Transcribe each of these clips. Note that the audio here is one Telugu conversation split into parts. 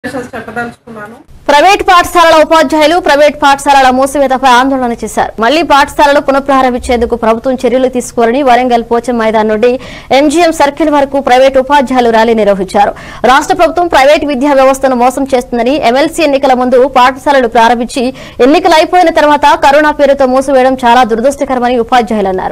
చెప్పదలుచుకున్నాను ప్రైవేట్ పాఠశాలల ఉపాధ్యాయులు ప్రైవేట్ పాఠశాలల మూసివేతపై ఆందోళన చేశారు మళ్లీ పాఠశాలలు పునఃప్రారంభించేందుకు ప్రభుత్వం చర్యలు తీసుకోవాలని వరంగల్ పోచం మైదాన్ నుండి ఎంజీఎం సర్కిల్ వరకు ప్రైవేట్ ఉపాధ్యాయులు ర్యాలీ నిర్వహించారు రాష్ట్ర ప్రభుత్వం ప్రైవేట్ విద్యా వ్యవస్థను మోసం చేస్తుందని ఎమ్మెల్సీ ఎన్నికల ముందు పాఠశాలలు ప్రారంభించి ఎన్నికలు అయిపోయిన తర్వాత కరోనా పేరుతో మూసివేయడం చాలా దురదృష్టకరమని ఉపాధ్యాయులు అన్నారు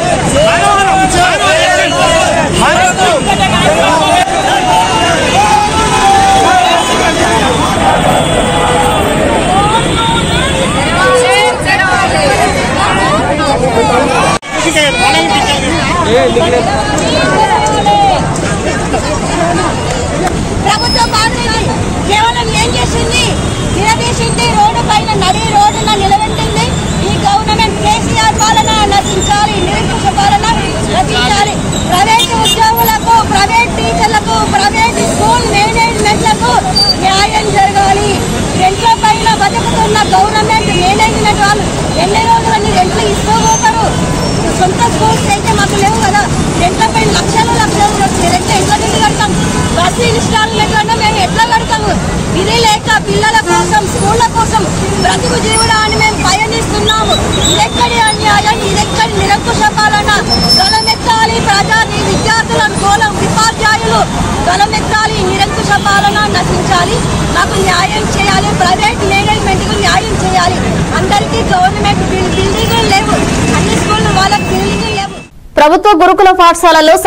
ప్రభుత్వం మారింది కేవలం ఏం చేసింది నిలదీసింది రోడ్డు పైన నడి రోడ్డున నిలబెట్టింది ఈ గవర్నమెంట్ కేసీఆర్ పాలన నశించాలి నిరంకుశ పాలన నశించాలి ప్రైవేట్ ఉద్యోగులకు ప్రైవేట్ టీచర్లకు ప్రైవేట్ స్కూల్ మేనేజ్మెంట్లకు న్యాయం జరగాలి రెంట్ల పైన బతుకుతున్న గవర్నమెంట్ మేనేజ్మెంట్ వాళ్ళు ఎన్ని రోజులని రెంట్లు ఇస్తూ పోతారు సొంత స్కూల్స్ అయితే మాకు లేవు కదా రెంట్లపై లక్షలు లక్షలు వచ్చి రెంట్ ఎట్లా బిల్లు కడతాం బస్సు ఇన్స్టాల్మెంట్ మేము ఎట్లా కడతాము ఇది లేక పిల్లల కోసం స్కూళ్ళ కోసం బ్రతుకు జీవడాన్ని మేము పయనిస్తున్నాము ఇదెక్కడి అన్యాయం ఇదెక్కడి నిరంకుశ పాలన గలమెత్తాలి ప్రజా విద్యార్థులను గోళం ఉపాధ్యాయులు గలమెత్తాలి నిరంకుశ పాలన నశించాలి మాకు న్యాయం చేయాలి ప్రైవేట్ మేనేజ్మెంట్కు న్యాయం చేయాలి అందరికీ గవర్నమెంట్ బిల్- బిల్డింగులు లేవు అన్ని స్కూళ్ళు వాళ్ళకి బిల్డింగులు లేవు ప్రభుత్వ గురుకుల పాఠశాలల్లో